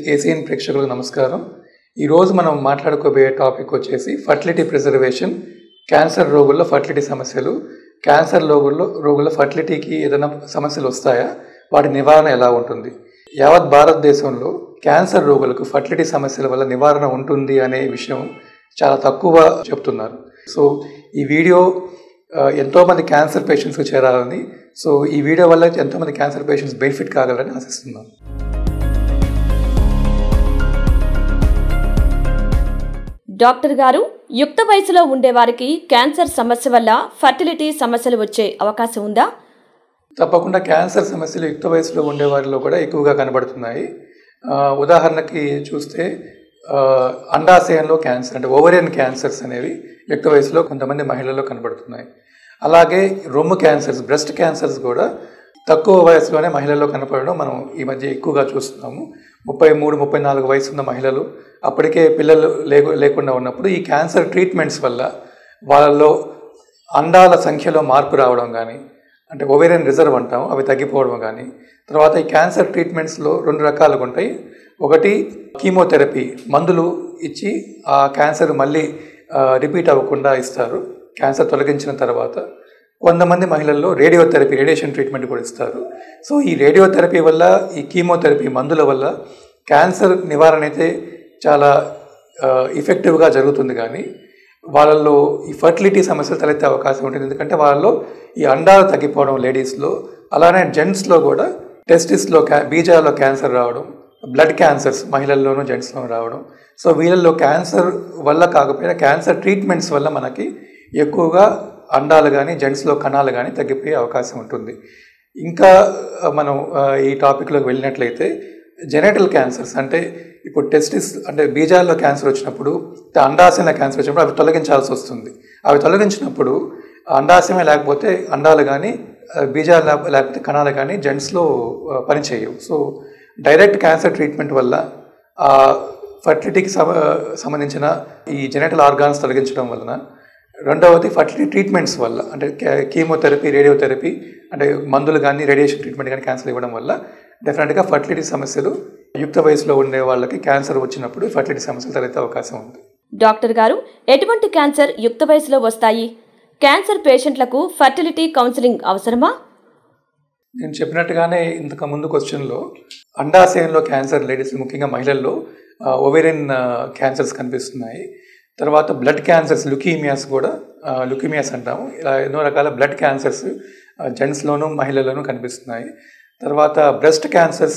Asian ప్రేక్షకులకు నమస్కారం ఈరోజు మనం మాట్లాడుకోబోయే టాపిక్ వచ్చేసి ఫర్టిలిటీ ప్రిజర్వేషన్ క్యాన్సర్ రోగుల్లో ఫర్టిలిటీ సమస్యలు క్యాన్సర్ రోగుల్లో రోగుల్లో ఫర్టిలిటీకి ఏదైనా సమస్యలు వస్తాయా వాటి నివారణ ఎలా ఉంటుంది యావత్ భారతదేశంలో క్యాన్సర్ రోగులకు ఫర్టిలిటీ సమస్యల వల్ల నివారణ ఉంటుంది అనే విషయం చాలా తక్కువ చెప్తున్నారు సో ఈ వీడియో ఆ, ఎంతోమంది క్యాన్సర్ పేషెంట్స్కి చేరాలని సో ఈ వీడియో వల్ల ఎంతోమంది క్యాన్సర్ పేషెంట్స్ బెనిఫిట్ కాగలరని ఆశిస్తున్నాను డాక్టర్ గారు యుక్త వయసులో ఉండేవారికి క్యాన్సర్ సమస్య వల్ల ఫర్టిలిటీ సమస్యలు వచ్చే అవకాశం ఉందా తప్పకుండా క్యాన్సర్ సమస్యలు యుక్త వయసులో ఉండే వారిలో కూడా ఎక్కువగా కనబడుతున్నాయి ఆ, ఉదాహరణకి చూస్తే ఆ, అండాశయంలో క్యాన్సర్ అంటే ఓవరియన్ క్యాన్సర్స్ అనేవి యుక్త వయసులో కొంతమంది మహిళల్లో కనబడుతున్నాయి అలాగే రొమ్ము క్యాన్సర్స్ బ్రెస్ట్ క్యాన్సర్స్ కూడా తక్కువ వయసులోనే మహిళల్లో కనపడడం మనం ఈ మధ్య ఎక్కువగా చూస్తున్నాము ముప్పై మూడు ముప్పై నాలుగు వయసు ఉన్న మహిళలు అప్పటికే పిల్లలు లేకు లేకుండా ఉన్నప్పుడు ఈ క్యాన్సర్ ట్రీట్మెంట్స్ వల్ల వాళ్ళలో అండాల సంఖ్యలో మార్పు రావడం కానీ అంటే ఓవేరియన్ రిజర్వ్ అంటాం అవి తగ్గిపోవడం కానీ తర్వాత ఈ క్యాన్సర్ ట్రీట్మెంట్స్లో రెండు రకాలుగా ఉంటాయి ఒకటి కీమోథెరపీ మందులు ఇచ్చి ఆ క్యాన్సర్ మళ్ళీ రిపీట్ అవ్వకుండా ఇస్తారు క్యాన్సర్ తొలగించిన తర్వాత కొంతమంది మహిళల్లో రేడియోథెరపీ రేడియేషన్ ట్రీట్మెంట్ కూడా ఇస్తారు సో ఈ రేడియోథెరపీ వల్ల ఈ కీమోథెరపీ మందుల వల్ల క్యాన్సర్ నివారణ అయితే చాలా ఇఫెక్టివ్గా జరుగుతుంది కానీ వాళ్ళల్లో ఈ ఫర్టిలిటీ సమస్యలు తలెత్తే అవకాశం ఉంటుంది ఎందుకంటే వాళ్ళలో ఈ అండాలు తగ్గిపోవడం లేడీస్లో అలానే జెంట్స్లో కూడా టెస్టిస్లో క్యా బీజాల్లో క్యాన్సర్ రావడం బ్లడ్ క్యాన్సర్స్ మహిళల్లోనూ జెంట్స్లోనూ రావడం సో వీళ్ళల్లో క్యాన్సర్ వల్ల కాకపోయినా క్యాన్సర్ ట్రీట్మెంట్స్ వల్ల మనకి ఎక్కువగా అండాలు కానీ జెంట్స్లో కణాలు కానీ తగ్గిపోయే అవకాశం ఉంటుంది ఇంకా ఆ, మనం ఆ, ఈ టాపిక్లోకి వెళ్ళినట్లయితే జెనెటల్ క్యాన్సర్స్ అంటే ఇప్పుడు టెస్టిస్ అంటే బీజాల్లో క్యాన్సర్ వచ్చినప్పుడు అండాశయంలో క్యాన్సర్ వచ్చినప్పుడు అవి తొలగించాల్సి వస్తుంది అవి తొలగించినప్పుడు అండాశయమే లేకపోతే అండాలు కానీ ఆ, బీజాలు లేక- లేకపోతే కణాలు కానీ జెంట్స్లో ఆ, పనిచేయవు సో డైరెక్ట్ క్యాన్సర్ ట్రీట్మెంట్ వల్ల ఆ ఫర్టిలిటీకి సమ సంబంధించిన ఈ జెనెటల్ ఆర్గాన్స్ తొలగించడం వలన రెండవది ఫర్టిలిటీ ట్రీట్మెంట్స్ వల్ల అంటే కే- కీమోథెరపీ రేడియోథెరపీ అంటే మందులు కానీ రేడియేషన్ ట్రీట్మెంట్ కానీ క్యాన్సర్ ఇవ్వడం వల్ల డెఫినెట్గా ఫర్టిలిటీ సమస్యలు యుక్త వయసులో ఉండే వాళ్ళకి క్యాన్సర్ వచ్చినప్పుడు ఫర్టిలిటీ సమస్యలు తలెత్తే అవకాశం ఉంది డాక్టర్ గారు ఎటువంటి క్యాన్సర్ యుక్త వయసులో వస్తాయి క్యాన్సర్ పేషెంట్లకు ఫర్టిలిటీ కౌన్సిలింగ్ అవసరమా నేను చెప్పినట్టుగానే ఇంతకు ముందు క్వశ్చన్లో అండాశయంలో క్యాన్సర్ లేడీస్ ముఖ్యంగా మహిళల్లో ఓవేరియన్ క్యాన్సర్స్ కనిపిస్తున్నాయి తర్వాత బ్లడ్ క్యాన్సర్స్ లుకీమియాస్ కూడా లుకీమియాస్ అంటాము ఇలా ఎన్నో రకాల బ్లడ్ క్యాన్సర్స్ జెంట్స్లోనూ మహిళల్లోనూ కనిపిస్తున్నాయి తర్వాత బ్రెస్ట్ క్యాన్సర్స్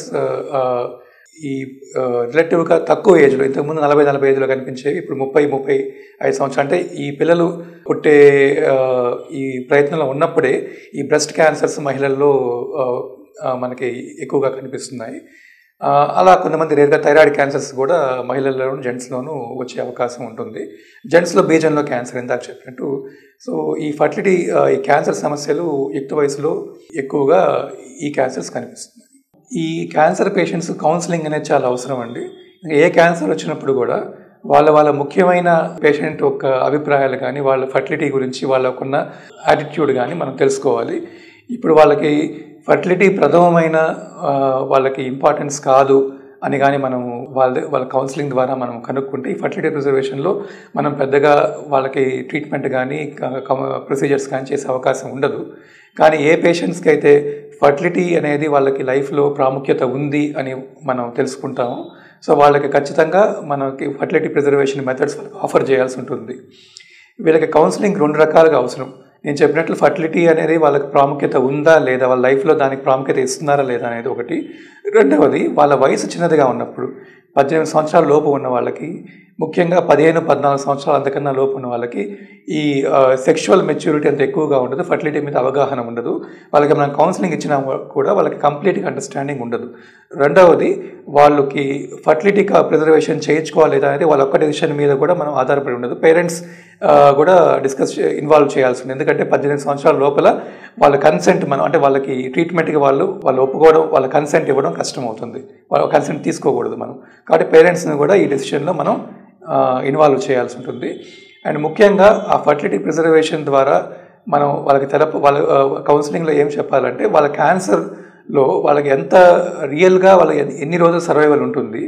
ఈ రిలేటివ్గా తక్కువ ఏజ్లో ఇంతకుముందు నలభై నలభై ఐదులో కనిపించేవి ఇప్పుడు ముప్పై ముప్పై ఐదు సంవత్సరాలు అంటే ఈ పిల్లలు పుట్టే ఆ, ఈ ప్రయత్నంలో ఉన్నప్పుడే ఈ బ్రెస్ట్ క్యాన్సర్స్ మహిళల్లో ఆ, ఆ, మనకి ఎక్కువగా కనిపిస్తున్నాయి ఆ, అలా కొంతమంది రేరుగా థైరాయిడ్ క్యాన్సర్స్ కూడా మహిళల్లోనూ జెంట్స్లోనూ వచ్చే అవకాశం ఉంటుంది జెంట్స్లో బీజంలో క్యాన్సర్ ఇందాక చెప్పినట్టు సో ఈ ఫర్టిలిటీ ఆ, ఈ క్యాన్సర్ సమస్యలు యుక్త వయసులో ఎక్కువగా ఈ క్యాన్సర్స్ కనిపిస్తున్నాయి ఈ క్యాన్సర్ పేషెంట్స్ కౌన్సిలింగ్ అనేది చాలా అవసరం అండి ఏ క్యాన్సర్ వచ్చినప్పుడు కూడా వాళ్ళ వాళ్ళ ముఖ్యమైన పేషెంట్ యొక్క అభిప్రాయాలు కానీ వాళ్ళ ఫర్టిలిటీ గురించి వాళ్ళకున్న యాటిట్యూడ్ కానీ మనం తెలుసుకోవాలి ఇప్పుడు వాళ్ళకి ఫర్టిలిటీ ప్రథమమైన ఆ, వాళ్ళకి ఇంపార్టెన్స్ కాదు అని కానీ మనం వాళ్ళ వాళ్ళ కౌన్సిలింగ్ ద్వారా మనం కనుక్కుంటే ఈ ఫర్టిలిటీ ప్రిజర్వేషన్లో మనం పెద్దగా వాళ్ళకి ట్రీట్మెంట్ కానీ ప్రొసీజర్స్ కానీ చేసే అవకాశం ఉండదు కానీ ఏ పేషెంట్స్కి అయితే ఫర్టిలిటీ అనేది వాళ్ళకి లైఫ్లో ప్రాముఖ్యత ఉంది అని మనం తెలుసుకుంటాము సో వాళ్ళకి ఖచ్చితంగా మనకి ఫర్టిలిటీ ప్రిజర్వేషన్ మెథడ్స్ వాళ్ళకి ఆఫర్ చేయాల్సి ఉంటుంది వీళ్ళకి కౌన్సిలింగ్ రెండు రకాలుగా అవసరం నేను చెప్పినట్లు ఫర్టిలిటీ అనేది వాళ్ళకి ప్రాముఖ్యత ఉందా లేదా వాళ్ళ లైఫ్లో దానికి ప్రాముఖ్యత ఇస్తున్నారా లేదా అనేది ఒకటి రెండవది వాళ్ళ వయసు చిన్నదిగా ఉన్నప్పుడు పద్దెనిమిది సంవత్సరాల లోపు ఉన్న వాళ్ళకి ముఖ్యంగా పదిహేను పద్నాలుగు సంవత్సరాలు అంతకన్నా లోపు ఉన్న వాళ్ళకి ఈ సెక్షువల్ మెచ్యూరిటీ అంత ఎక్కువగా ఉండదు ఫర్టిలిటీ మీద అవగాహన ఉండదు వాళ్ళకి మనం కౌన్సిలింగ్ ఇచ్చినా కూడా వాళ్ళకి కంప్లీట్గా అండర్స్టాండింగ్ ఉండదు రెండవది వాళ్ళకి ఫర్టిలిటీ ప్రిజర్వేషన్ చేయించుకోవాలి లేదా అనేది వాళ్ళ ఒక్క డెసిషన్ మీద కూడా మనం ఆధారపడి ఉండదు పేరెంట్స్ కూడా డిస్కస్ ఇన్వాల్వ్ చేయాల్సి ఉంది ఎందుకంటే పద్దెనిమిది సంవత్సరాల లోపల వాళ్ళ కన్సెంట్ మనం అంటే వాళ్ళకి ట్రీట్మెంట్కి వాళ్ళు వాళ్ళు ఒప్పుకోవడం వాళ్ళ కన్సెంట్ ఇవ్వడం కష్టం అవుతుంది వాళ్ళ కన్సెంట్ తీసుకోకూడదు మనం కాబట్టి పేరెంట్స్ని కూడా ఈ డెసిషన్లో మనం ఇన్వాల్వ్ చేయాల్సి ఉంటుంది అండ్ ముఖ్యంగా ఆ ఫర్టిలిటీ ప్రిజర్వేషన్ ద్వారా మనం వాళ్ళకి తెలప వాళ్ళ కౌన్సిలింగ్లో ఏం చెప్పాలంటే వాళ్ళ క్యాన్సర్లో వాళ్ళకి ఎంత రియల్గా వాళ్ళకి ఎన్ని రోజులు సర్వైవల్ ఉంటుంది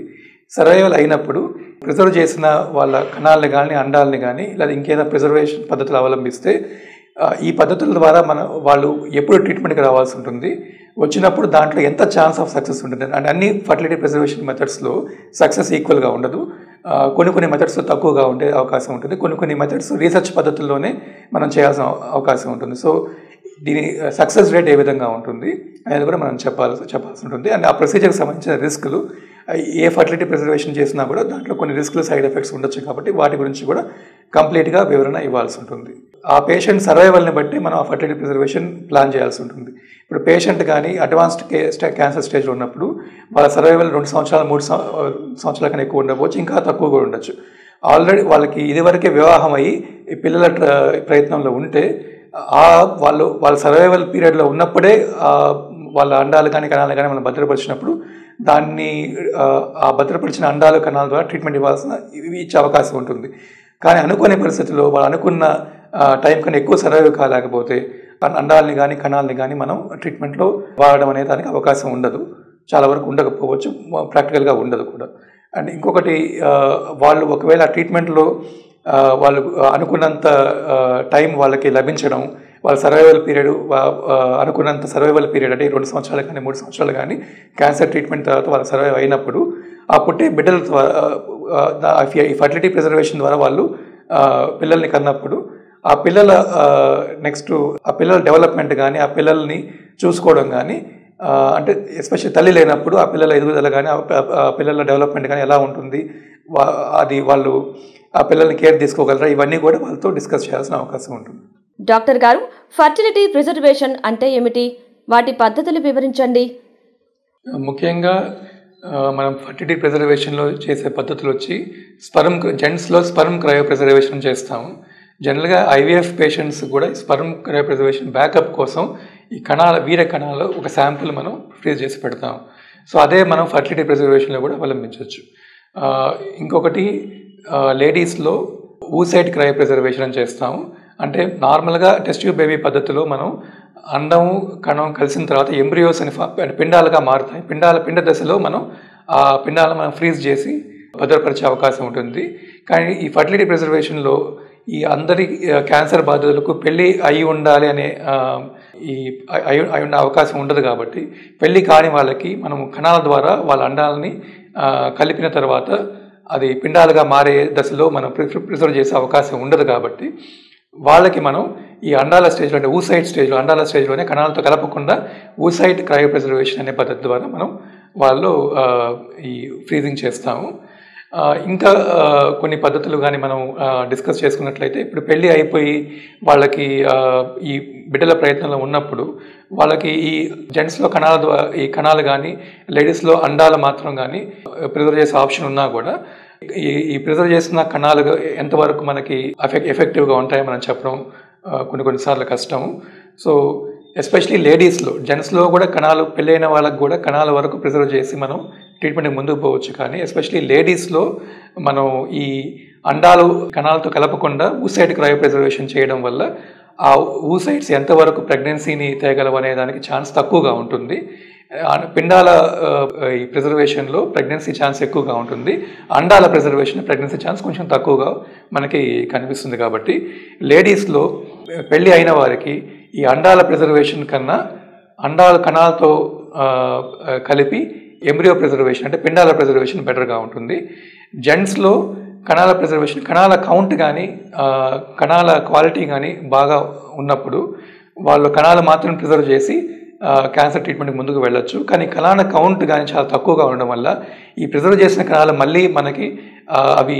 సర్వైవల్ అయినప్పుడు ప్రిజర్వ్ చేసిన వాళ్ళ కణాలని కానీ అండాలని కానీ లేదా ఇంకేదైనా ప్రిజర్వేషన్ పద్ధతులు అవలంబిస్తే ఆ, ఈ పద్ధతుల ద్వారా మన వాళ్ళు ఎప్పుడు ట్రీట్మెంట్కి రావాల్సి ఉంటుంది వచ్చినప్పుడు దాంట్లో ఎంత ఛాన్స్ ఆఫ్ సక్సెస్ ఉంటుంది అండ్ అన్ని ఫర్టిలిటీ ప్రిజర్వేషన్ మెథడ్స్లో సక్సెస్ ఈక్వల్గా ఉండదు ఆ, కొన్ని కొన్ని మెథడ్స్ తక్కువగా ఉండే అవకాశం ఉంటుంది కొన్ని కొన్ని మెథడ్స్ రీసెర్చ్ పద్ధతుల్లోనే మనం చేయాల్సిన అవకాశం ఉంటుంది సో దీని సక్సెస్ రేట్ ఏ విధంగా ఉంటుంది అనేది కూడా మనం చెప్పాల్సి చెప్పాల్సి ఉంటుంది అండ్ ఆ ప్రొసీజర్కి సంబంధించిన రిస్కులు ఏ ఫర్టిలిటీ ప్రిజర్వేషన్ చేసినా కూడా దాంట్లో కొన్ని రిస్క్లు సైడ్ ఎఫెక్ట్స్ ఉండొచ్చు కాబట్టి వాటి గురించి కూడా కంప్లీట్గా వివరణ ఇవ్వాల్సి ఉంటుంది ఆ పేషెంట్ సర్వైవల్ని బట్టి మనం ఆ ఫర్టిలిటీ ప్రిజర్వేషన్ ప్లాన్ చేయాల్సి ఉంటుంది ఇప్పుడు పేషెంట్ కానీ అడ్వాన్స్డ్ కే క్యాన్సర్ స్టేజ్లో ఉన్నప్పుడు వాళ్ళ సర్వైవల్ రెండు సంవత్సరాలు మూడు సం- సంవత్సరాల కన్నా ఎక్కువ ఉండవచ్చు ఇంకా తక్కువ కూడా ఉండొచ్చు ఆల్రెడీ వాళ్ళకి ఇదివరకే వివాహం అయ్యి ఈ పిల్లల ట్ర- ప్రయత్నంలో ఉంటే ఆ వాళ్ళు వాళ్ళ సర్వైవల్ పీరియడ్లో ఉన్నప్పుడే ఆ వాళ్ళ అండాలు కానీ కణాలు కానీ మనం భద్రపరిచినప్పుడు దాన్ని ఆ, ఆ భద్రపరిచిన అండాలు కణాల ద్వారా ట్రీట్మెంట్ ఇవ్వాల్సిన ఇవి ఇచ్చే అవకాశం ఉంటుంది కానీ అనుకోని పరిస్థితుల్లో వాళ్ళు అనుకున్న ఆ, టైం కన్నా ఎక్కువ సర్వైవ్ కాలేకపోతే ఆ అండాలని కానీ కణాలని కానీ మనం ట్రీట్మెంట్లో వాడడం అనే దానికి అవకాశం ఉండదు చాలా వరకు ఉండకపోవచ్చు ప్రాక్టికల్గా ఉండదు కూడా అండ్ ఇంకొకటి ఆ, వాళ్ళు ఒకవేళ ట్రీట్మెంట్లో ఆ, వాళ్ళు అనుకున్నంత ఆ, టైం వాళ్ళకి లభించడం వాళ్ళ సర్వైవల్ పీరియడ్ అనుకున్నంత సర్వైవల్ పీరియడ్ అంటే రెండు సంవత్సరాలు కానీ మూడు సంవత్సరాలు కానీ క్యాన్సర్ ట్రీట్మెంట్ తర్వాత వాళ్ళు సర్వైవ్ అయినప్పుడు ఆ పుట్టే బిడ్డల ద్వారా ఆ, దా- ఈ ఫర్టిలిటీ ప్రిజర్వేషన్ ద్వారా వాళ్ళు ఆ, పిల్లల్ని కన్నప్పుడు ఆ పిల్లల నెక్స్ట్ ఆ పిల్లల డెవలప్మెంట్ కానీ ఆ పిల్లల్ని చూసుకోవడం కానీ ఆ, అంటే ఎస్పెషల్లీ తల్లి లేనప్పుడు ఆ పిల్లల ఎదుగుదల కానీ ఆ పిల్లల డెవలప్మెంట్ కానీ ఎలా ఉంటుంది వా- అది వాళ్ళు ఆ పిల్లల్ని కేర్ తీసుకోగలరా ఇవన్నీ కూడా వాళ్ళతో డిస్కస్ చేయాల్సిన అవకాశం ఉంటుంది డాక్టర్ గారు ఫర్టిలిటీ ప్రిజర్వేషన్ అంటే ఏమిటి వాటి పద్ధతులు వివరించండి ముఖ్యంగా ఆ, మనం ఫర్టిలిటీ ప్రిజర్వేషన్లో చేసే పద్ధతులు వచ్చి స్పర్మ్ జెంట్స్లో స్పర్మ్ క్రయో ప్రిజర్వేషన్ చేస్తాము జనరల్గా ఐవీఎఫ్ పేషెంట్స్ కూడా స్పర్మ్ క్రయో ప్రిజర్వేషన్ బ్యాకప్ కోసం ఈ కణాల వీర కణాలు ఒక శాంపుల్ మనం ఫ్రీజ్ చేసి పెడతాం సో అదే మనం ఫర్టిలిటీ ప్రిజర్వేషన్లో కూడా అవలంబించవచ్చు ఆ, ఇంకొకటి లేడీస్లో ఊసైడ్ క్రయో ప్రిజర్వేషన్ అని చేస్తాము అంటే నార్మల్గా టెస్ట్ ట్యూబ్ బేబీ పద్ధతిలో మనం అండం కణం కలిసిన తర్వాత ఎంబ్రియోస్ అని ఫా- అంటే పిండాలుగా మారుతాయి పిండాల పిండ దశలో మనం ఆ పిండాలను మనం ఫ్రీజ్ చేసి భద్రపరిచే అవకాశం ఉంటుంది కానీ ఈ ఫర్టిలిటీ ప్రిజర్వేషన్లో ఈ అందరి ఆ, క్యాన్సర్ బాధితులకు పెళ్ళి అయి ఉండాలి అనే ఆ, ఈ అయి- అయి అయి ఉండే అవకాశం ఉండదు కాబట్టి పెళ్ళి కాని వాళ్ళకి మనం కణాల ద్వారా వాళ్ళ అండాలని ఆ, కలిపిన తర్వాత అది పిండాలుగా మారే దశలో మనం ప్రి- ప్రిజర్వ్ చేసే అవకాశం ఉండదు కాబట్టి వాళ్ళకి మనం ఈ అండాల స్టేజ్లో అంటే ఊసైడ్ స్టేజ్లో అండాల స్టేజ్లోనే కణాలతో కలపకుండా ఊసైడ్ క్రయో ప్రిజర్వేషన్ అనే పద్ధతి ద్వారా మనం వాళ్ళు ఆ, ఈ ఫ్రీజింగ్ చేస్తాము ఆ, ఇంకా ఆ, కొన్ని పద్ధతులు కానీ మనం డిస్కస్ చేసుకున్నట్లయితే ఇప్పుడు పెళ్ళి అయిపోయి వాళ్ళకి ఆ, ఈ బిడ్డల ప్రయత్నంలో ఉన్నప్పుడు వాళ్ళకి ఈ జెంట్స్లో కణాల ద్వారా ఈ కణాలు కానీ లేడీస్లో అండాలు మాత్రం కానీ ప్రిజర్వ్ చేసే ఆప్షన్ ఉన్నా కూడా ఈ ఈ ప్రిజర్వ్ చేసిన కణాలు ఎంతవరకు మనకి ఎఫెక్ట్ ఎఫెక్టివ్గా ఉంటాయో మనం చెప్పడం ఆ, కొన్ని కొన్నిసార్లు కష్టము సో ఎస్పెషలీ లేడీస్లో జెంట్స్లో కూడా కణాలు పెళ్ళైన వాళ్ళకి కూడా కణాల వరకు ప్రిజర్వ్ చేసి మనం ట్రీట్మెంట్ ముందుకు పోవచ్చు కానీ ఎస్పెషలీ లేడీస్లో మనం ఈ అండాలు కణాలతో కలపకుండా ఊసైడ్ క్రయో ప్రిజర్వేషన్ చేయడం వల్ల ఆ ఊసైడ్స్ ఎంతవరకు ప్రెగ్నెన్సీని తేగలవు అనే దానికి ఛాన్స్ తక్కువగా ఉంటుంది ఆ పిండాల ఆ, ఈ ప్రిజర్వేషన్లో ప్రెగ్నెన్సీ ఛాన్స్ ఎక్కువగా ఉంటుంది అండాల ప్రిజర్వేషన్ ప్రెగ్నెన్సీ ఛాన్స్ కొంచెం తక్కువగా మనకి కనిపిస్తుంది కాబట్టి లేడీస్లో పెళ్ళి అయిన వారికి ఈ అండాల ప్రిజర్వేషన్ కన్నా అండాల కణాలతో ఆ, ఆ, కలిపి ఎంబ్రియో ప్రిజర్వేషన్ అంటే పిండాల ప్రిజర్వేషన్ బెటర్గా ఉంటుంది జెంట్స్లో కణాల ప్రిజర్వేషన్ కణాల కౌంట్ కానీ కణాల క్వాలిటీ కానీ బాగా ఉన్నప్పుడు వాళ్ళు కణాలు మాత్రం ప్రిజర్వ్ చేసి క్యాన్సర్ ట్రీట్మెంట్కి ముందుకు వెళ్ళొచ్చు కానీ కణాల కౌంట్ కానీ చాలా తక్కువగా ఉండడం వల్ల ఈ ప్రిజర్వ్ చేసిన కణాలు మళ్ళీ మనకి ఆ, అవి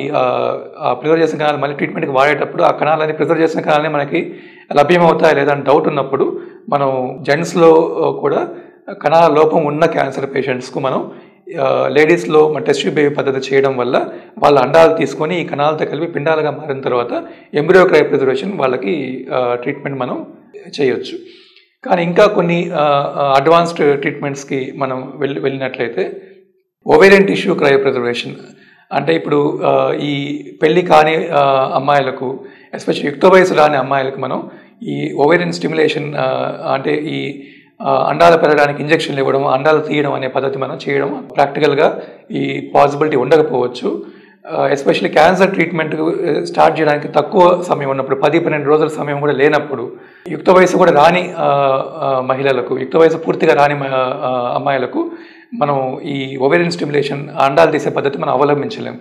ఆ ప్రిజర్వ్ చేసిన కణాలు మళ్ళీ ట్రీట్మెంట్కి వాడేటప్పుడు ఆ కణాలని ప్రిజర్వ్ చేసిన కణాలని మనకి లభ్యమవుతాయి లేదా అని డౌట్ ఉన్నప్పుడు మనం జెంట్స్లో కూడా కణాల లోపం ఉన్న క్యాన్సర్ పేషెంట్స్కు మనం లేడీస్లో మన టెస్ట్ బేబీ పద్ధతి చేయడం వల్ల వాళ్ళ అండాలు తీసుకొని ఈ కణాలతో కలిపి పిండాలుగా మారిన తర్వాత ఎంబ్రియో క్రై ప్రిజర్వేషన్ వాళ్ళకి ట్రీట్మెంట్ మనం చేయొచ్చు కానీ ఇంకా కొన్ని అడ్వాన్స్డ్ ట్రీట్మెంట్స్కి మనం వెళ్ళి వెళ్ళినట్లయితే ఓవేరియన్ టిష్యూ క్రయో ప్రిజర్వేషన్ అంటే ఇప్పుడు ఆ, ఈ పెళ్లి కాని ఆ, అమ్మాయిలకు ఎస్పెషల్లీ యుక్త వయసు రాని అమ్మాయిలకు మనం ఈ ఓవేరియన్ స్టిమ్యులేషన్ అంటే ఈ ఆ, అండాలు పెరగడానికి ఇంజక్షన్లు ఇవ్వడం అండాలు తీయడం అనే పద్ధతి మనం చేయడం ప్రాక్టికల్గా ఈ పాసిబిలిటీ ఉండకపోవచ్చు ఎస్పెషల్లీ క్యాన్సర్ ట్రీట్మెంట్ స్టార్ట్ చేయడానికి తక్కువ సమయం ఉన్నప్పుడు పది పన్నెండు రోజుల సమయం కూడా లేనప్పుడు యుక్త వయసు కూడా రాని ఆ, ఆ, మహిళలకు యుక్త వయసు పూర్తిగా రాని మ- ఆ, అమ్మాయిలకు మనం ఈ ఓవేరియన్ స్టిమ్యులేషన్ అండాలు తీసే పద్ధతి మనం అవలంబించలేం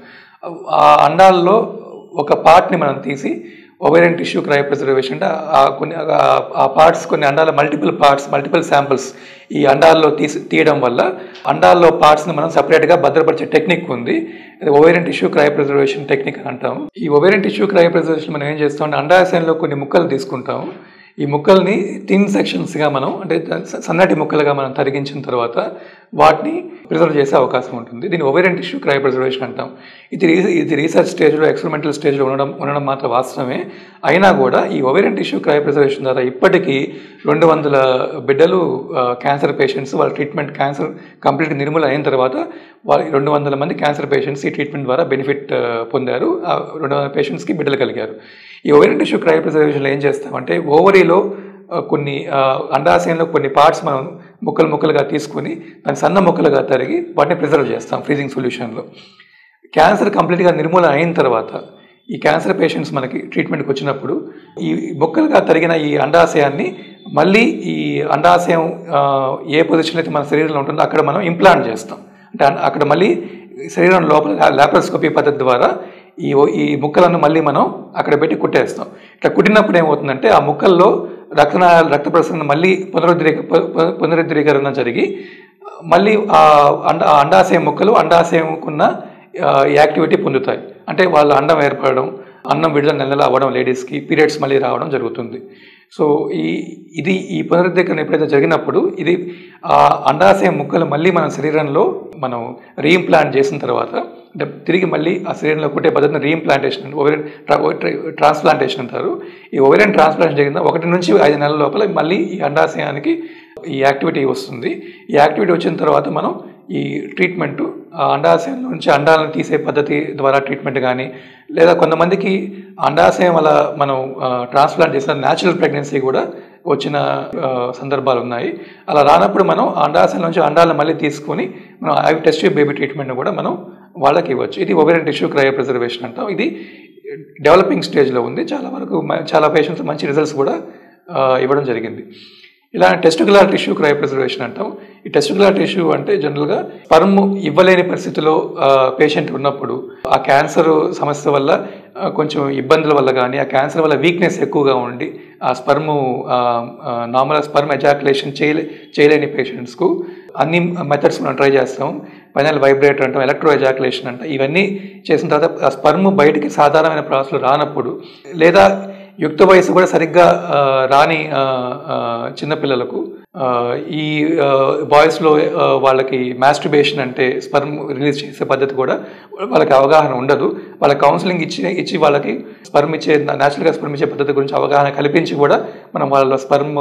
ఆ అండాల్లో ఒక పార్ట్ని మనం తీసి ఓవేరియన్ టిష్యూ క్రై ప్రిజర్వేషన్ అంటే ఆ కొన్ని ఆ- ఆ పార్ట్స్ కొన్ని అండాల మల్టిపుల్ పార్ట్స్ మల్టిపుల్ శాంపిల్స్ ఈ అండాల్లో తీసి తీయడం వల్ల అండాల్లో పార్ట్స్ని మనం సపరేట్గా భద్రపరిచే టెక్నిక్ ఉంది ఇది ovarian tissue cryopreservation technique అని అంటాం ఈ ఓవేరియన్ టిష్యూ క్రై ప్రిజర్వేషన్ మనం ఏం చేస్తాం అంటే అండాశయంలో కొన్ని ముక్కలు తీసుకుంటాం ఈ ముక్కల్ని థిన్ సెక్షన్స్గా మనం అంటే స- సన్నటి ముక్కలుగా మనం తరిగించిన తర్వాత వాటిని ప్రిజర్వ్ చేసే అవకాశం ఉంటుంది దీన్ని ఓవేరియన్ టిష్యూ క్రై ప్రిజర్వేషన్ అంటాం ఇది రీ- ఇది రీసెర్చ్ స్టేజ్లో ఎక్స్పెరిమెంటల్ స్టేజ్లో ఉండడం ఉండడం మాత్రం వాస్తవమే అయినా కూడా ఈ ఓవేరియన్ టిష్యూ క్రై ప్రిజర్వేషన్ ద్వారా ఇప్పటికీ రెండు వందల బిడ్డలు క్యాన్సర్ పేషెంట్స్ వాళ్ళ ట్రీట్మెంట్ క్యాన్సర్ కంప్లీట్ నిర్మూలన అయిన తర్వాత వాళ్ళ రెండు వందల మంది క్యాన్సర్ పేషెంట్స్ ఈ ట్రీట్మెంట్ ద్వారా బెనిఫిట్ పొందారు ఆ రెండు వందల పేషెంట్స్కి బిడ్డలు కలిగారు ఈ ఓవేరియన్ టిష్యూ క్రై ప్రిజర్వేషన్లో ఏం చేస్తామంటే ఓవరీలో ఆ, కొన్ని ఆ, అండాశయంలో కొన్ని పార్ట్స్ మనం ముక్కలు ముక్కలుగా తీసుకొని దాన్ని సన్న ముక్కలుగా తరిగి వాటిని ప్రిజర్వ్ చేస్తాం ఫ్రీజింగ్ సొల్యూషన్లో క్యాన్సర్ కంప్లీట్గా నిర్మూలన అయిన తర్వాత ఈ క్యాన్సర్ పేషెంట్స్ మనకి ట్రీట్మెంట్కి వచ్చినప్పుడు ఈ ముక్కలుగా తరిగిన ఈ అండాశయాన్ని మళ్ళీ ఈ అండాశయం ఆ, ఏ పొజిషన్ అయితే మన శరీరంలో ఉంటుందో అక్కడ మనం ఇంప్లాంట్ చేస్తాం అంటే అన్- అక్కడ మళ్ళీ శరీరం లోపల లాప్రోస్కోపీ పద్ధతి ద్వారా ఈ ఈ ముక్కలను మళ్ళీ మనం అక్కడ పెట్టి కుట్టేస్తాం ఇట్లా కుట్టినప్పుడు ఏమవుతుందంటే ఆ ముక్కల్లో రక్తనాళాలు రక్త ప్రసరణ మళ్ళీ పునరుద్ధరీక పు- పు- పునరుద్ధరీకరణ జరిగి మళ్ళీ ఆ అండ ఆ అండాశయం ముక్కలు అండాశయంకున్న ఆ, ఈ యాక్టివిటీ పొందుతాయి అంటే వాళ్ళ అండం ఏర్పడడం అన్నం విడుదల నెలలు అవ్వడం లేడీస్కి పీరియడ్స్ మళ్ళీ రావడం జరుగుతుంది సో ఈ ఇది ఈ పునరుద్ధీకరణ ఎప్పుడైతే జరిగినప్పుడు ఇది ఆ అండాశయం ముక్కలు మళ్ళీ మన శరీరంలో మనం రీఇంప్లాంట్ చేసిన తర్వాత అంటే తిరిగి మళ్ళీ ఆ శరీరంలో కుట్టే పద్ధతిని రీఇంప్లాంటేషన్ ఓవరియన్ ట్రాన్స్ప్లాంటేషన్ అంటారు ఈ ఓవరియన్ ట్రాన్స్ప్లాంటేషన్ జరిగిన ఒకటి నుంచి ఐదు నెలల లోపల మళ్ళీ ఈ అండాశయానికి ఈ యాక్టివిటీ వస్తుంది ఈ యాక్టివిటీ వచ్చిన తర్వాత మనం ఈ ట్రీట్మెంట్ ఆ అండాశయం నుంచి అండాలను తీసే పద్ధతి ద్వారా ట్రీట్మెంట్ కానీ లేదా కొంతమందికి అండాశయం వల్ల మనం ట్రాన్స్ప్లాంట్ చేసిన న్యాచురల్ ప్రెగ్నెన్సీ కూడా వచ్చిన ఆ, సందర్భాలు ఉన్నాయి అలా రానప్పుడు మనం ఆ అండాశయం నుంచి అండాలను మళ్ళీ తీసుకొని మనం ఐవి టెస్ట్ బేబీ ట్రీట్మెంట్ కూడా మనం వాళ్ళకి ఇవ్వచ్చు ఇది ఓవెరియన్ టిష్యూ క్రయో ప్రిజర్వేషన్ అంటాం ఇది డెవలపింగ్ స్టేజ్లో ఉంది చాలా వరకు మ- చాలా పేషెంట్స్ మంచి రిజల్ట్స్ కూడా ఆ, ఇవ్వడం జరిగింది ఇలా టెస్టికులర్ టిష్యూ క్రయో ప్రిజర్వేషన్ అంటాం ఈ టెస్టికులర్ టిష్యూ అంటే జనరల్గా స్పర్మ్ ఇవ్వలేని పరిస్థితిలో పేషెంట్ ఉన్నప్పుడు ఆ క్యాన్సర్ సమస్య వల్ల ఆ, కొంచెం ఇబ్బందుల వల్ల కానీ ఆ క్యాన్సర్ వల్ల వీక్నెస్ ఎక్కువగా ఉండి ఆ స్పర్మ్ నార్మల్ స్పర్మ్ ఎజాకులేషన్ చేయలే చేయలేని పేషెంట్స్కు అన్ని మెథడ్స్ మనం ట్రై చేస్తాం పైనల్ వైబ్రేటర్ అంటాం ఎలక్ట్రో ఎజాకులేషన్ అంటాం ఇవన్నీ చేసిన తర్వాత ఆ స్పర్మ్ బయటికి సాధారణమైన ప్రాసెస్లో రానప్పుడు లేదా యుక్త వయసు కూడా సరిగ్గా ఆ, రాని ఆ, ఆ, చిన్నపిల్లలకు ఆ, ఈ బాయ్స్లో వాళ్ళకి మాస్ట్రిబేషన్ అంటే స్పర్మ్ రిలీజ్ చేసే పద్ధతి కూడా వాళ్ళకి అవగాహన ఉండదు వాళ్ళ కౌన్సిలింగ్ ఇచ్చి ఇచ్చి వాళ్ళకి స్పర్మ్ ఇచ్చే న్యాచురల్గా స్పర్మ్ ఇచ్చే పద్ధతి గురించి అవగాహన కల్పించి కూడా మనం వాళ్ళ స్పర్మ్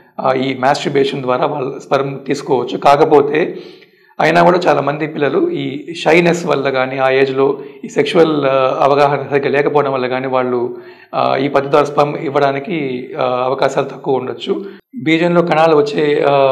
ఈ మాస్ట్రిబేషన్ ద్వారా వాళ్ళ స్పర్మ్ తీసుకోవచ్చు కాకపోతే అయినా కూడా చాలా మంది పిల్లలు ఈ షైనెస్ వల్ల కానీ ఆ ఏజ్లో ఈ సెక్షువల్ అవగాహన సరిగ్గా లేకపోవడం వల్ల కానీ వాళ్ళు ఆ, ఈ పద్ధతి ద్వారా స్పమ్ ఇవ్వడానికి ఆ, అవకాశాలు తక్కువ ఉండొచ్చు బీజంలో కణాలు వచ్చే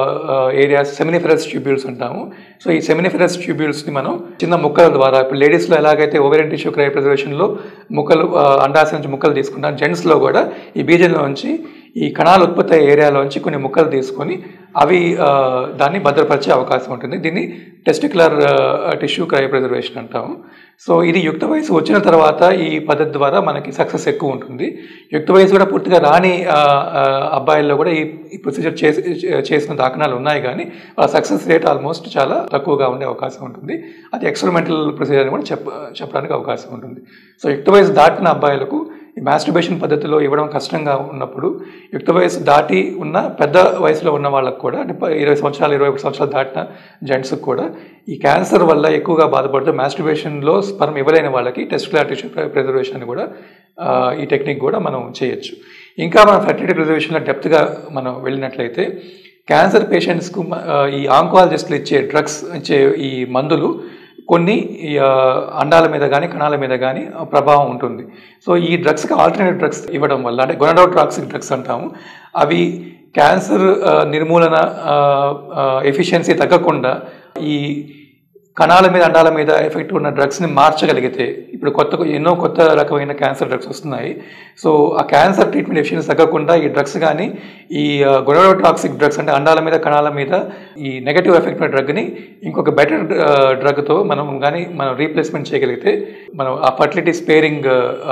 ఏరియాస్ సెమినిఫెరస్ ట్యూబ్యూల్స్ అంటాము సో ఈ సెమినిఫెరస్ ట్యూబ్యూల్స్ని మనం చిన్న ముక్కల ద్వారా ఇప్పుడు లేడీస్లో ఎలాగైతే ఓవెరియన్ టిష్యూ క్రై ప్రిజర్వేషన్లో ముక్కలు ఆ, అండాశయం నుంచి ముక్కలు తీసుకుంటాం జెంట్స్లో కూడా ఈ బీజంలో నుంచి ఈ కణాలు ఉత్పత్తి అయ్యే ఏరియాలోంచి కొన్ని ముక్కలు తీసుకొని అవి ఆ, దాన్ని భద్రపరిచే అవకాశం ఉంటుంది దీన్ని టెస్టికులర్ టిష్యూ క్రై ప్రిజర్వేషన్ అంటాము సో ఇది యుక్త వయసు వచ్చిన తర్వాత ఈ పద్ధతి ద్వారా మనకి సక్సెస్ ఎక్కువ ఉంటుంది యుక్త వయసు కూడా పూర్తిగా రాని ఆ, ఆ, అబ్బాయిల్లో కూడా ఈ ఈ ప్రొసీజర్ చేసి చేసిన దాఖనాలు ఉన్నాయి కానీ వాళ్ళ సక్సెస్ రేట్ ఆల్మోస్ట్ చాలా తక్కువగా ఉండే అవకాశం ఉంటుంది అది ఎక్స్పెరిమెంటల్ ప్రొసీజర్ అని కూడా చెప్ప చెప్పడానికి అవకాశం ఉంటుంది సో యుక్త వయసు దాటిన అబ్బాయిలకు ఈ మాస్టర్బేషన్ పద్ధతిలో ఇవ్వడం కష్టంగా ఉన్నప్పుడు యుక్త వయసు దాటి ఉన్న పెద్ద వయసులో ఉన్న వాళ్ళకు కూడా అంటే ప- ఇరవై సంవత్సరాలు ఇరవై ఒకటి సంవత్సరాలు దాటిన జెంట్స్కి కూడా ఈ క్యాన్సర్ వల్ల ఎక్కువగా బాధపడుతూ మాస్టర్బేషన్లో స్పర్మ్ ఇవ్వలేని వాళ్ళకి టెస్టికులర్ టిష్యూ ప్రిజర్వేషన్ కూడా ఆ, ఈ టెక్నిక్ కూడా మనం చేయొచ్చు ఇంకా మనం ఫెర్టిలిటీ ప్రిజర్వేషన్లో డెప్త్గా మనం వెళ్ళినట్లయితే క్యాన్సర్ పేషెంట్స్కు మ- ఆ, ఈ ఆంకాలజిస్టులు ఇచ్చే డ్రగ్స్ ఇచ్చే ఈ మందులు కొన్ని ఈ, ఆ, అండాల మీద కానీ కణాల మీద కానీ ప్రభావం ఉంటుంది సో ఈ డ్రగ్స్కి ఆల్టర్నేటివ్ డ్రగ్స్ ఇవ్వడం వల్ల అంటే గొనడోట్రాక్సిక్ డ్రగ్స్ అంటాము అవి క్యాన్సర్ ఆ, నిర్మూలన ఎఫిషియన్సీ తగ్గకుండా ఈ కణాల మీద అండాల మీద ఎఫెక్ట్ ఉన్న డ్రగ్స్ని మార్చగలిగితే ఇప్పుడు కొత్త ఎన్నో కొత్త రకమైన క్యాన్సర్ డ్రగ్స్ వస్తున్నాయి సో ఆ క్యాన్సర్ ట్రీట్మెంట్ ఎఫిషియన్సీ తగ్గకుండా ఈ డ్రగ్స్ కానీ ఈ గొడవటాక్సిక్ డ్రగ్స్ అంటే అండాల మీద కణాల మీద ఈ నెగటివ్ ఎఫెక్ట్ ఉన్న డ్రగ్ని ఇంకొక బెటర్ డ్రగ్తో మనం కానీ మనం రీప్లేస్మెంట్ చేయగలిగితే మనం ఆ ఫర్టిలిటీ స్పేరింగ్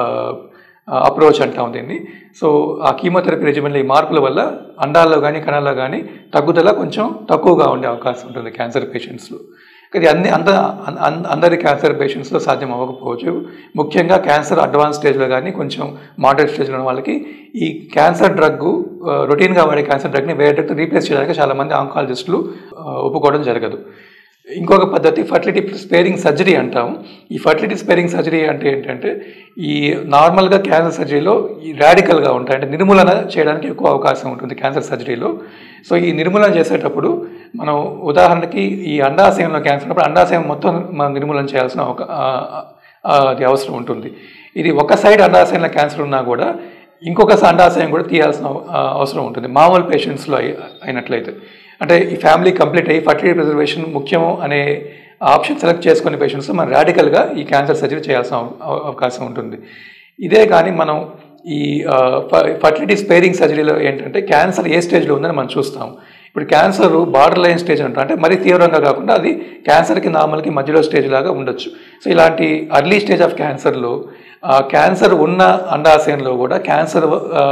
అప్రోచ్ అంటాం దీన్ని సో ఆ కీమోథెరపీ రెజిమెంట్లో ఈ మార్పుల వల్ల అండాల్లో కానీ కణాల్లో కానీ తగ్గుదల కొంచెం తక్కువగా ఉండే అవకాశం ఉంటుంది క్యాన్సర్ పేషెంట్స్లో ఇది అన్ని అంద అన్- అన్- అందరి క్యాన్సర్ పేషెంట్స్లో సాధ్యం అవ్వకపోవచ్చు ముఖ్యంగా క్యాన్సర్ అడ్వాన్స్ స్టేజ్లో కానీ కొంచెం మోడరేట్ స్టేజ్లో ఉన్న వాళ్ళకి ఈ క్యాన్సర్ డ్రగ్ రొటీన్గా వాడే క్యాన్సర్ డ్రగ్ని వేరే డ్రగ్ రీప్లేస్ చేయడానికి చాలామంది ఆంకాలజిస్టులు ఒప్పుకోవడం జరగదు ఇంకొక పద్ధతి ఫర్టిలిటీ స్పేరింగ్ సర్జరీ అంటాం ఈ ఫర్టిలిటీ స్పేరింగ్ సర్జరీ అంటే ఏంటంటే ఈ నార్మల్గా క్యాన్సర్ సర్జరీలో ఈ రాడికల్గా ఉంటాయి అంటే నిర్మూలన చేయడానికి ఎక్కువ అవకాశం ఉంటుంది క్యాన్సర్ సర్జరీలో సో ఈ నిర్మూలన చేసేటప్పుడు మనం ఉదాహరణకి ఈ అండాశయంలో క్యాన్సర్ ఉన్నప్పుడు అండాశయం మొత్తం మనం నిర్మూలన చేయాల్సిన ఒక ఆ- ఆ- అది అవసరం ఉంటుంది ఇది ఒక సైడ్ అండాశయంలో క్యాన్సర్ ఉన్నా కూడా ఇంకొక అండాశయం కూడా తీయాల్సిన అవ- ఆ, అవసరం ఉంటుంది మామూలు పేషెంట్స్లో అయి అయినట్లయితే అంటే ఈ ఫ్యామిలీ కంప్లీట్ అయ్యి ఫర్టిలిటీ ప్రిజర్వేషన్ ముఖ్యం అనే ఆప్షన్ సెలెక్ట్ చేసుకునే పేషెంట్స్ మనం రాడికల్గా ఈ క్యాన్సర్ సర్జరీ చేయాల్సిన అవ- అవ- అవకాశం ఉంటుంది ఇదే కానీ మనం ఈ ఫర్టిలిటీ స్పేరింగ్ సర్జరీలో ఏంటంటే క్యాన్సర్ ఏ స్టేజ్లో ఉందని మనం చూస్తాం ఇప్పుడు క్యాన్సర్ బార్డర్ లైన్ స్టేజ్ అంటాం అంటే మరీ తీవ్రంగా కాకుండా అది క్యాన్సర్కి నార్మల్కి మధ్యలో స్టేజ్ లాగా ఉండొచ్చు సో ఇలాంటి అర్లీ స్టేజ్ ఆఫ్ క్యాన్సర్లో క్యాన్సర్ ఉన్న అండాశయంలో కూడా క్యాన్సర్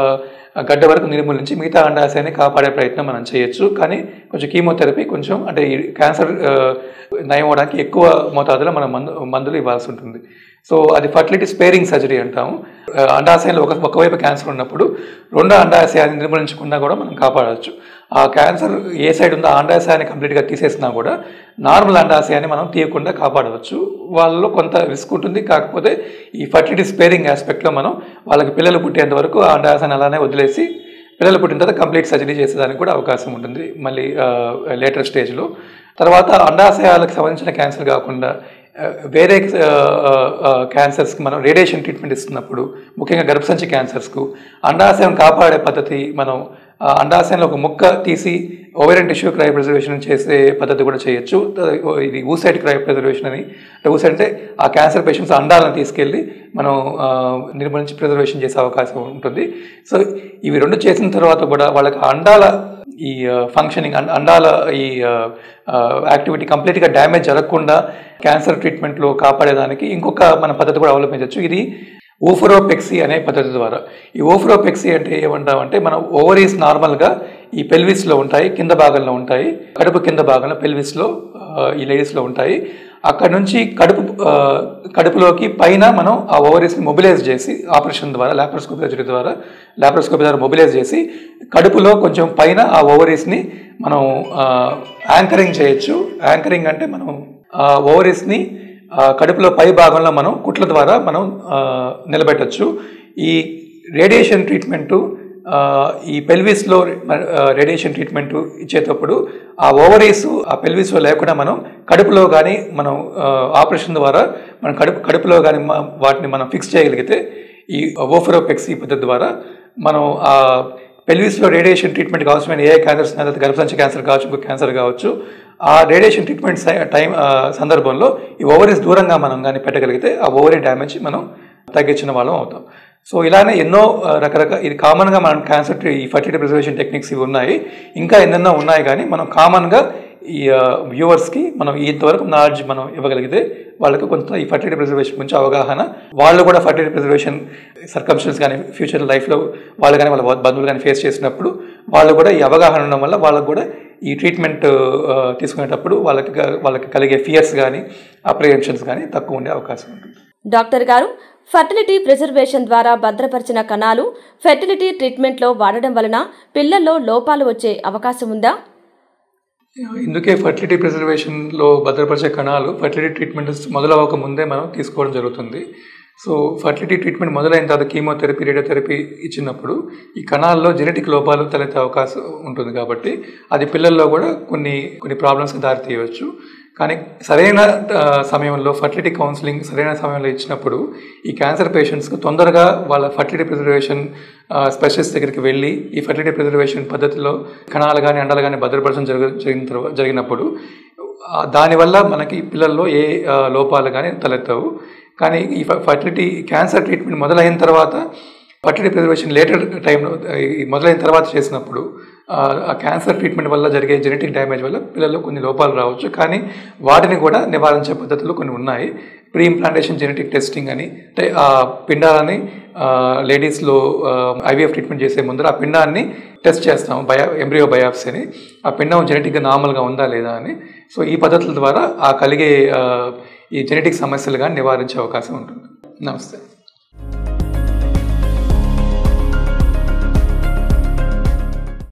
గడ్డ వరకు నిర్మూలించి మిగతా అండాశయాన్ని కాపాడే ప్రయత్నం మనం చేయొచ్చు కానీ కొంచెం కీమోథెరపీ కొంచెం అంటే ఈ క్యాన్సర్ ఆ, నయం అవడానికి ఎక్కువ మోతాదులో మనం మందు మందులు ఇవ్వాల్సి ఉంటుంది సో అది ఫర్టిలిటీ స్పేరింగ్ సర్జరీ అంటాము ఆ, అండాశయంలో ఒక ఒకవైపు క్యాన్సర్ ఉన్నప్పుడు రెండో అండాశయాన్ని నిర్మూలించకుండా కూడా మనం కాపాడవచ్చు ఆ క్యాన్సర్ ఏ సైడ్ ఉందో ఆ అండాశయాన్ని కంప్లీట్గా తీసేసినా కూడా నార్మల్ అండాశయాన్ని మనం తీయకుండా కాపాడవచ్చు వాళ్ళలో కొంత రిస్క్ ఉంటుంది కాకపోతే ఈ ఫర్టిలిటీ స్పేరింగ్ ఆస్పెక్ట్లో మనం వాళ్ళకి పిల్లలు పుట్టేంత వరకు ఆ అండాశయాన్ని అలానే వదిలేసి పిల్లలు పుట్టిన తర్వాత కంప్లీట్ సర్జరీ చేసేదానికి కూడా అవకాశం ఉంటుంది మళ్ళీ లేటర్ స్టేజ్లో తర్వాత అండాశయాలకు సంబంధించిన క్యాన్సర్ కాకుండా ఆ, వేరే క్యాన్సర్స్కి మనం రేడియేషన్ ట్రీట్మెంట్ ఇస్తున్నప్పుడు ముఖ్యంగా గర్భసంచి క్యాన్సర్స్కు అండాశయం కాపాడే పద్ధతి మనం ఆ అండాశయంలో ఒక ముక్క తీసి ఓవెరన్ టిష్యూ క్రై ప్రిజర్వేషన్ చేసే పద్ధతి కూడా చేయొచ్చు ఇది ఊసైడ్ క్రై ప్రిజర్వేషన్ అని అంటే ఊసైడ్ అంటే ఆ క్యాన్సర్ పేషెంట్స్ అండాలను తీసుకెళ్ళి మనం ఆ, నిర్మూలించి ప్రిజర్వేషన్ చేసే అవకాశం ఉంటుంది సో ఇవి రెండు చేసిన తర్వాత కూడా వాళ్ళకి ఆ అండాల ఈ ఫంక్షనింగ్ అండాల ఈ యాక్టివిటీ కంప్లీట్గా డ్యామేజ్ జరగకుండా క్యాన్సర్ ట్రీట్మెంట్లో కాపాడేదానికి ఇంకొక మన పద్ధతి కూడా అవలంబించవచ్చు ఇది ఓఫరోపెక్సీ అనే పద్ధతి ద్వారా ఈ ఓఫరోపెక్సీ అంటే ఏమంటామంటే మనం ఓవరీస్ నార్మల్గా ఈ పెల్విస్లో ఉంటాయి కింద భాగంలో ఉంటాయి కడుపు కింద భాగంలో పెల్విస్లో ఈ లేడీస్లో ఉంటాయి అక్కడ నుంచి కడుపు ఆ, కడుపులోకి పైన మనం ఆ ఓవరీస్ని మొబిలైజ్ చేసి ఆపరేషన్ ద్వారా లాప్రోస్కోపీ సర్జరీ ద్వారా లాప్రోస్కోపీ ద్వారా మొబిలైజ్ చేసి కడుపులో కొంచెం పైన ఆ ఓవరీస్ని మనం యాంకరింగ్ చేయొచ్చు యాంకరింగ్ అంటే మనం ఆ ఓవరీస్ని ఆ కడుపులో పై భాగంలో మనం కుట్ల ద్వారా మనం ఆ, నిలబెట్టచ్చు ఈ రేడియేషన్ ట్రీట్మెంటు ఆ, ఈ పెల్విస్లో రేడియేషన్ ట్రీట్మెంట్ ఇచ్చేటప్పుడు ఆ ఓవరీస్ ఆ పెల్విస్లో లేకుండా మనం కడుపులో కానీ మనం ఆ, ఆపరేషన్ ద్వారా మనం కడుపు కడుపులో కానీ వాటిని మనం ఫిక్స్ చేయగలిగితే ఈ ఓఫరోపెక్సీ పద్ధతి ద్వారా మనం ఆ పెల్విస్లో రేడియేషన్ ట్రీట్మెంట్కి అవసరమైన ఏ క్యాన్సర్స్ అయినా గర్భసంచి క్యాన్సర్ కావచ్చు ఇంకో క్యాన్సర్ కావచ్చు ఆ రేడియేషన్ ట్రీట్మెంట్ సై- టైం ఆ, సందర్భంలో ఈ ఓవరీస్ దూరంగా మనం కానీ పెట్టగలిగితే ఆ ఓవరీ డ్యామేజ్ మనం తగ్గించిన వాళ్ళం అవుతాం సో ఇలానే ఎన్నో ఆ, రకరకాల ఇది కామన్గా మనం క్యాన్సర్ ట్రీ- ఈ ఫర్టిలిటీ ప్రిజర్వేషన్ టెక్నిక్స్ ఇవి ఉన్నాయి ఇంకా ఎన్నెన్నో ఉన్నాయి కానీ మనం కామన్గా ఈ వ్యూవర్స్కి మనం ఇంతవరకు నాలెడ్జ్ మనం ఇవ్వగలిగితే వాళ్ళకి కొంత ఈ ఫర్టిలిటీ ప్రిజర్వేషన్ గురించి అవగాహన వాళ్ళు కూడా ఫర్టిలిటీ ప్రిజర్వేషన్ సర్కమ్స్టెన్స్ కానీ ఫ్యూచర్ లైఫ్లో వాళ్ళు కానీ వాళ్ళ బంధువులు కానీ ఫేస్ చేసినప్పుడు వాళ్ళు కూడా ఈ అవగాహన ఉండడం వల్ల వాళ్ళకు కూడా ఈ ట్రీట్మెంట్ ఆ, తీసుకునేటప్పుడు వాళ్ళకి గా- వాళ్ళకి కలిగే ఫియర్స్ కానీ అప్రిహెన్షన్స్ కానీ తక్కువ ఉండే అవకాశం ఉంటుంది డాక్టర్ గారు ఫర్టిలిటీ ప్రిజర్వేషన్ ద్వారా భద్రపరిచిన కణాలు ఫెర్టిలిటీ ట్రీట్మెంట్లో వాడడం వలన పిల్లల్లో లోపాలు వచ్చే అవకాశం ఉందా ఇందుకే ఫర్టిలిటీ ప్రిజర్వేషన్లో భద్రపరిచే కణాలు ఫర్టిలిటీ ట్రీట్మెంట్ మొదలవ్వక ముందే మనం తీసుకోవడం జరుగుతుంది సో ఫర్టిలిటీ ట్రీట్మెంట్ మొదలైన తర్వాత కీమోథెరపీ రేడియోథెరపీ ఇచ్చినప్పుడు ఈ కణాల్లో జెనెటిక్ లోపాలు తలెత్తే అవకాశం ఉంటుంది కాబట్టి అది పిల్లల్లో కూడా కొన్ని కొన్ని ప్రాబ్లమ్స్కి దారి తీయవచ్చు కానీ సరైన ఆ, సమయంలో ఫర్టిలిటీ కౌన్సిలింగ్ సరైన సమయంలో ఇచ్చినప్పుడు ఈ క్యాన్సర్ పేషెంట్స్కి తొందరగా వాళ్ళ ఫర్టిలిటీ ప్రిజర్వేషన్ స్పెషలిస్ట్ దగ్గరికి వెళ్ళి ఈ ఫర్టిలిటీ ప్రిజర్వేషన్ పద్ధతిలో కణాలు కానీ అండాలు కానీ భద్రపరచడం జరగ జరిగిన తర్వా- జరిగినప్పుడు ఆ, దానివల్ల మనకి పిల్లల్లో ఏ ఆ, లోపాలు కానీ తలెత్తవు కానీ ఈ ఫర్టిలిటీ క్యాన్సర్ ట్రీట్మెంట్ మొదలైన తర్వాత ఫర్టిలిటీ ప్రిజర్వేషన్ లేటర్ టైంలో ఈ మొదలైన తర్వాత చేసినప్పుడు ఆ, ఆ క్యాన్సర్ ట్రీట్మెంట్ వల్ల జరిగే జెనెటిక్ డ్యామేజ్ వల్ల పిల్లల్లో కొన్ని లోపాలు రావచ్చు కానీ వాటిని కూడా నివారించే పద్ధతులు కొన్ని ఉన్నాయి ప్రీ ఇంప్లాంటేషన్ జెనెటిక్ టెస్టింగ్ అని అంటే ఆ పిండాలని లేడీస్లో ఐవీఎఫ్ ట్రీట్మెంట్ చేసే ముందర ఆ పిండాన్ని టెస్ట్ చేస్తాం బయా ఎంబ్రియో బయాప్సీ అని ఆ పిండం జెనెటిక్గా నార్మల్గా ఉందా లేదా అని సో ఈ పద్ధతుల ద్వారా ఆ కలిగే ఆ, ఈ జెనెటిక్ సమస్యలు కానీ నివారించే అవకాశం ఉంటుంది నమస్తే